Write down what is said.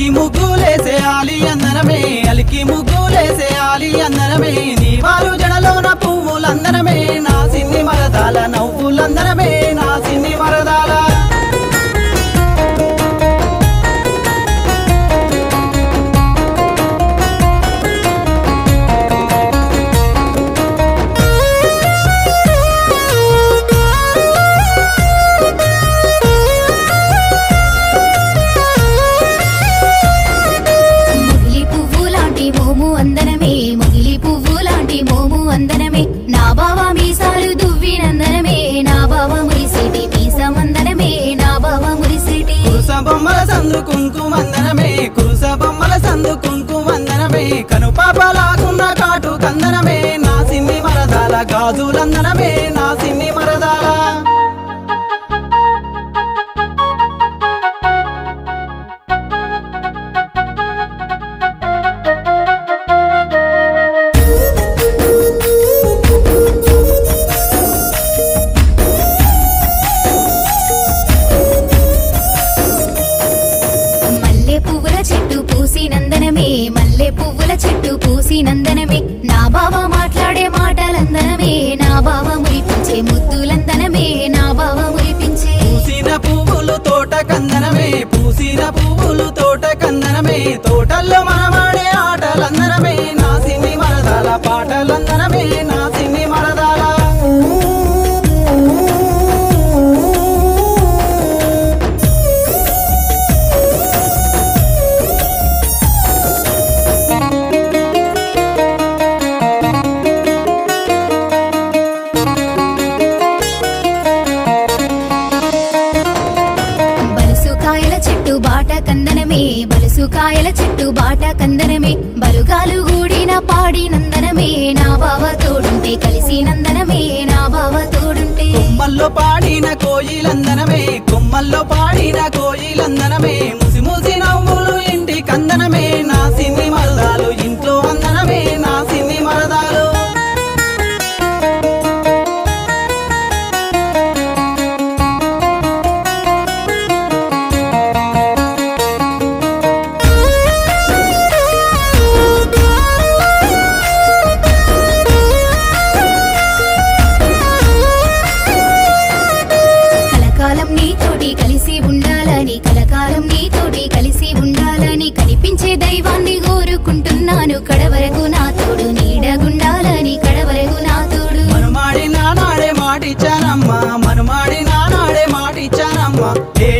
అలికి ముగ్గులేసేయాలి అందరమే అలికి ముగ్గులేసేయాలి అందరమే నీ వారు జడలోన పువ్వులందరమే నా సిన్ని మరదాల నవ్వులందరమే నా సిన్ని మరదాల మొగిలి పువ్వు లాంటి మోము అందనమే మొగిలి పువ్వు లాంటి మోము అందనమే నా బావ మీసాలు దువ్వినందనమే నా బావ మురిసేటి మీసమందనమే నా బావ మురిసేటి కురుస బొమ్మల సందు కుంకుమందనమే కురుస బొమ్మల సందు కుంకుమందనమే కను పాపలాగున్న కాటు కందనమే నా సిన్ని మరదాల గాజులందనమే నా సిన్ని మరదాల మల్లె పువ్వుల చెట్టు పూసి నందనమే మల్లె పువ్వుల చెట్టు పూసి నందనమే నా బావ మాట్లాడే మాటలందనమే నా బావ మురిపించే ముద్దులందనమే నా బావ మురిపించే పూసిన పువ్వులు తోట కందనమే పూసిన పువ్వులు తోట కందనమే తోటల్లో మనమాడే ఆటలందనమే నా సిన్ని మరదాల పాటలందనమే నా సిన్ని మరదాల బలుసు కాయల చెట్టు బాట కందనమే బలుసు కాయల చెట్టు బాట కందనమే బలుగాలు గూడిన పాడి నందనమే నా బావ తోడుంటే కలిసి నందనమే నా బావ తోడుంటే కొమ్మల్లో పాడిన కోయిలందనమే కొమ్మల్లో పాడిన కోయిలందనమే ముసి ముసి నవ్వులు ఇంటి కందనమే నా సిన్ని మరదాలు ఇంట్లో అందనమే నా సిన్ని మరదాలు కలకాలం నీతోటి కలిసి ఉండాలని కలకాలం నీతోటి కలిసి ఉండాలని కనిపించే దైవాన్ని కోరుకుంటున్నాను కడవరకు నా తోడు నీడగుండాలని కడవరకు నా తోడు మనుమాడి నానాడే మాటిచ్చానమ్మా మనుమాడి నానాడే మాటిచ్చానమ్మా ఏ